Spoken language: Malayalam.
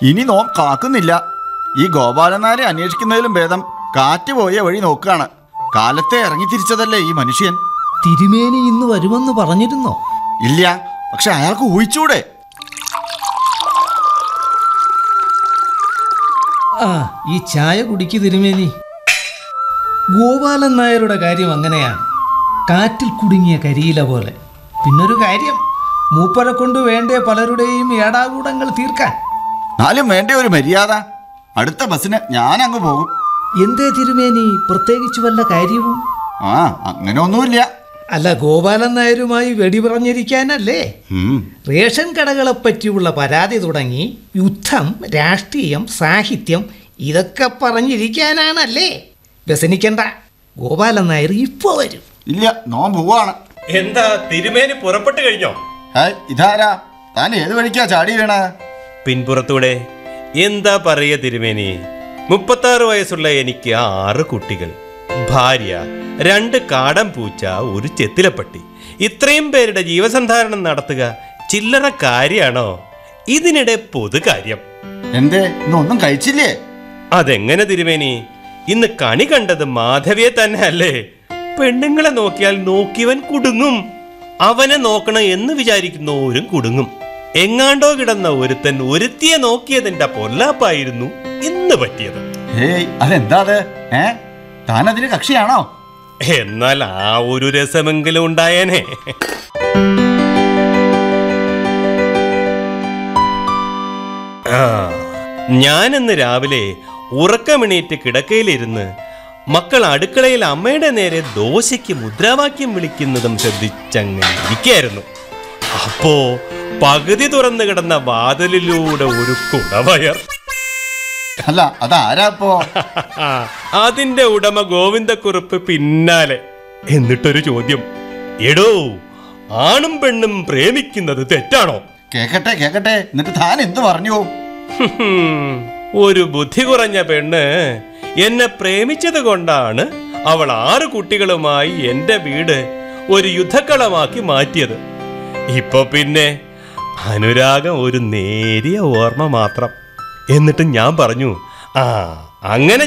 ഇനി നോം കാക്കുന്നില്ല ഈ ഗോപാലനാരെ അന്വേഷിക്കുന്നതിലും ഭേദം കാറ്റ് പോയ വഴി നോക്കുകയാണ് കാലത്തെ ഇറങ്ങി തിരിച്ചതല്ലേ ഈ മനുഷ്യൻ തിരുമേനി ഇന്ന് വരുമെന്ന് പറഞ്ഞിരുന്നോ ഇല്ല പക്ഷെ അയാൾക്ക് ഊഹിച്ചൂടെ ആ ഈ ചായ കുടിക്ക് തിരുമേനി ഗോപാലൻ നായരുടെ കാര്യം അങ്ങനെയാണ് കാറ്റിൽ കുടുങ്ങിയ കരിയില പോലെ പിന്നൊരു കാര്യം മൂപ്പരെ കൊണ്ട് വേണ്ടേ പലരുടെയും ഏടാകൂടങ്ങൾ തീർക്കാൻ എന്നാലും വേണ്ടേ ഒരു മര്യാദ അടുത്ത ബസ്സിന് ഞാൻ അങ്ങ് പോകും എന്തേ തിരുമേനി പ്രത്യേകിച്ച് വല്ല കാര്യവും ആ അങ്ങനെ ഒന്നുമില്ല അല്ല ഗോപാലൻ നായരുമായി വെടി പറഞ്ഞിരിക്കാനല്ലേ ഉം. റേഷൻ കടകളെ പറ്റിയുള്ള പരാതി തുടങ്ങി യുദ്ധം രാഷ്ട്രീയം സാഹിത്യം ഇതൊക്കെ പറഞ്ഞിരിക്കാനാണല്ലേ വ്യസനിക്കണ്ട ഗോപാലൻ നായർ ഇപ്പോൾ വരും ഇല്ല നോൻ പോവാണ് എന്താ തിരുമേനി പുറപ്പെട്ടു കഴിഞ്ഞോ ഹായ് ഇതാരാ താൻ ഏത് വഴിക്കാ ചാടി വീണ പിൻപുറത്തൂടെ എന്താ പറയ തിരുമേനി മുപ്പത്താറ് വയസ്സുള്ള എനിക്ക് ആറ് കുട്ടികൾ ഭാര്യ രണ്ട് കാടൻ പൂച്ച ഒരു ചെത്തിലപ്പട്ടി ഇത്രയും പേരുടെ ജീവസന്ധാരണം നടത്തുക ചില്ലറ കാര്യാണോ ഇതിനിടെ പൊതുകാര്യം എന്തേ ഇന്നൊന്നും കഴിച്ചില്ലേ അതെങ്ങനെ തിരുമേനി ഇന്ന് കണി കണ്ടത് മാധവിയെ തന്നെ അല്ലേ പെണ്ണുങ്ങളെ നോക്കിയാൽ നോക്കിയവൻ കുടുങ്ങും അവനെ നോക്കണം എന്ന് വിചാരിക്കുന്നവരും കുടുങ്ങും എങ്ങാണ്ടോ കിടന്ന ഒരുത്തൻ ഒരുത്തിയെ നോക്കിയതിന്റെ പൊല്ലാപ്പായിരുന്നു ഇന്ന് പറ്റിയത് ഹേയ് അതെന്താ അത് ഏ താൻ അതിന് കക്ഷിയാണോ എന്നാൽ ആ ഒരു രസമെങ്കിലും ഉണ്ടായേനെ ആ, ഞാനിന്ന് രാവിലെ ഉറക്കമിണീറ്റ് കിടക്കയിലിരുന്ന് മക്കൾ അടുക്കളയിൽ അമ്മയുടെ നേരെ ദോശയ്ക്ക് മുദ്രാവാക്യം വിളിക്കുന്നതും ശ്രദ്ധിച്ചങ്ങ് ഇരിക്കായിരുന്നു അപ്പോ പകുതി തുറന്നു കിടന്ന വാതിലിലൂടെ ഒരു കുടവയർ അല്ല അതാരാ ഇപ്പോ അതിന്റെ ഉടമ ഗോവിന്ദക്കുറുപ്പ് പിന്നാലെ എന്നിട്ടൊരു ചോദ്യം എടോ ആണും പെണ്ണും പ്രേമിക്കുന്നത് തെറ്റാണോ കേക്കട്ടെ കേക്കട്ടെ എന്നിട്ട് താൻ എന്ത് പറഞ്ഞു ഹും, ഒരു ബുദ്ധി കുറഞ്ഞ പെണ്ണ് എന്നെ പ്രേമിച്ചത് കൊണ്ടാണ് അവൾ ആറ് കുട്ടികളുമായി എന്റെ വീട് ഒരു യുദ്ധക്കളമാക്കി മാറ്റിയത് ഇപ്പൊ പിന്നെ അനുരാഗം ഒരു നേരിയ ഓർമ്മ മാത്രം എന്നിട്ട് ഞാൻ പറഞ്ഞു ആ അങ്ങനെ